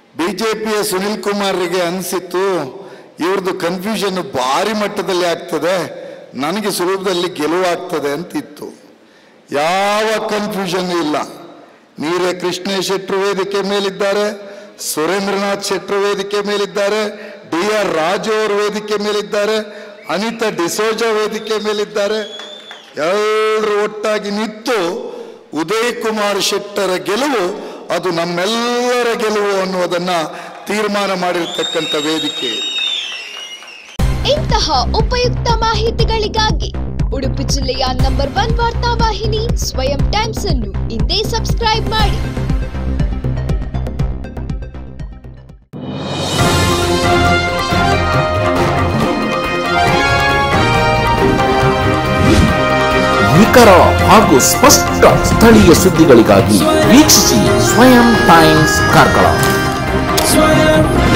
ಬಿಜೆಪಿಯ ಸುನಿಲ್ ಕುಮಾರ್ಗೆ ಅನಿಸಿತ್ತು ಇವ್ರದ್ದು ಕನ್ಫ್ಯೂಷನ್ ಭಾರಿ ಮಟ್ಟದಲ್ಲಿ ಆಗ್ತದೆ ನನಗೆ ಸುಲಭದಲ್ಲಿ ಗೆಲುವಾಗ್ತದೆ ಅಂತ ಇತ್ತು ಯಾವ ಕನ್ಫ್ಯೂಷನ್ ಇಲ್ಲ ನೀರೇ ಕೃಷ್ಣ ಶೆಟ್ರು ವೇದಿಕೆ ಮೇಲಿದ್ದಾರೆ ಸುರೇಂದ್ರನಾಥ್ ಶೆಟ್ರು ವೇದಿಕೆ ಮೇಲಿದ್ದಾರೆ ಡಿ ಆರ್ ರಾಜು ಅವರು ವೇದಿಕೆ ಮೇಲಿದ್ದಾರೆ ಅನಿತಾ ಡಿಸೋಜಾ ವೇದಿಕೆ ಮೇಲಿದ್ದಾರೆ ಎಲ್ಲರೂ ಒಟ್ಟಾಗಿ ನಿಂತು ಉದಯ್ ಕುಮಾರ್ ಶೆಟ್ಟರ ಗೆಲುವು ಅದು ನಮ್ಮೆಲ್ಲರ ಗೆಲುವು ಅನ್ನುವುದನ್ನ ತೀರ್ಮಾನ ಮಾಡಿರ್ತಕ್ಕಂಥ ವೇದಿಕೆ ಇದು. ಇಂತಹ ಉಪಯುಕ್ತ ಮಾಹಿತಿಗಳಿಗಾಗಿ ಉಡುಪಿ ಜಿಲ್ಲೆಯ ನಂಬರ್ ಒನ್ ವಾರ್ತಾ ವಾಹಿನಿ ಸ್ವಯಂ ಟೈಮ್ಸ್ ಅನ್ನು ಇಂದೇ ಸಬ್ಸ್ಕ್ರೈಬ್ ಮಾಡಿ ನಿಖರ ಹಾಗೂ ಸ್ಪಷ್ಟ ಸ್ಥಳೀಯ ಸುದ್ದಿಗಳಿಗಾಗಿ ವೀಕ್ಷಿಸಿ ಸ್ವಯಂ ಟೈಮ್ಸ್ ಕಾರ್ಕಳ ಸ್ವಯಂ